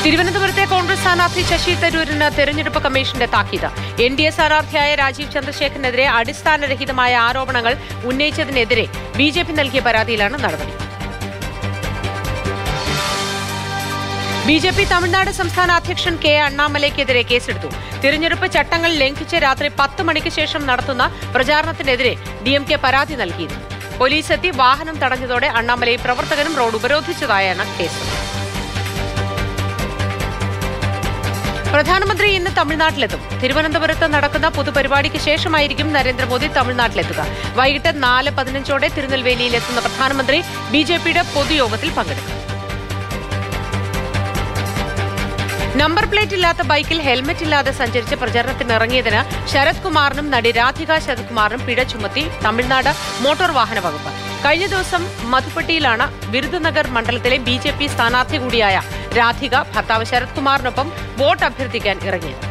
തിരുവനന്തപുരത്തെ കോൺഗ്രസ് സ്ഥാനാർത്ഥി ശശി തരൂരിന് തെരഞ്ഞെടുപ്പ് കമ്മീഷന്റെ താക്കീത് എൻ ഡി എ സ്ഥാനാർത്ഥിയായ രാജീവ് ചന്ദ്രശേഖരനെതിരെ അടിസ്ഥാനരഹിതമായ ആരോപണങ്ങൾ ഉന്നയിച്ചതിനെതിരെ ബി ജെ പി നൽകിയ പരാതിയിലാണ് നടപടി ബി ജെ പി തമിഴ്നാട് സംസ്ഥാന അധ്യക്ഷൻ കെ അണ്ണാമലയ്ക്കെതിരെ കേസെടുത്തു തിരഞ്ഞെടുപ്പ് ചട്ടങ്ങൾ ലംഘിച്ച് രാത്രി പത്ത് മണിക്ക് ശേഷം നടത്തുന്ന പ്രചാരണത്തിനെതിരെ ഡി എം കെ പരാതി നൽകിയിരുന്നു പോലീസ് എത്തി വാഹനം തടഞ്ഞതോടെ അണ്ണാമലയും പ്രവർത്തകനും റോഡ് ഉപരോധിച്ചതായാണ് കേസ് പ്രധാനമന്ത്രി ഇന്ന് തമിഴ്നാട്ടിലെത്തും തിരുവനന്തപുരത്ത് നടക്കുന്ന പൊതുപരിപാടിക്ക് ശേഷമായിരിക്കും നരേന്ദ്രമോദി തമിഴ്നാട്ടിലെത്തുക വൈകിട്ട് നാല് പതിനഞ്ചോടെ തിരുനെൽവേലിയിലെത്തുന്ന പ്രധാനമന്ത്രി ബി ജെ പിയുടെ പൊതുയോഗത്തിൽ പങ്കെടുക്കും നമ്പർ പ്ലേറ്റ് ഇല്ലാത്ത ബൈക്കിൽ ഹെൽമറ്റ് ഇല്ലാതെ സഞ്ചരിച്ച് പ്രചരണത്തിനിറങ്ങിയതിന് ശരത് കുമാറിനും നടി രാധിക ശരത്കുമാറിനും പിഴ ചുമത്തി തമിഴ്നാട് മോട്ടോർ വാഹന വകുപ്പ് കഴിഞ്ഞ ദിവസം മധുപ്പെട്ടിയിലാണ് വിരുദനഗർ മണ്ഡലത്തിലെ ബി ജെ പി സ്ഥാനാർത്ഥി കൂടിയായ രാധിക ഭർത്താവ് ശരത് കുമാറിനൊപ്പം വോട്ട് അഭ്യർത്ഥിക്കാൻ ഇറങ്ങിയത്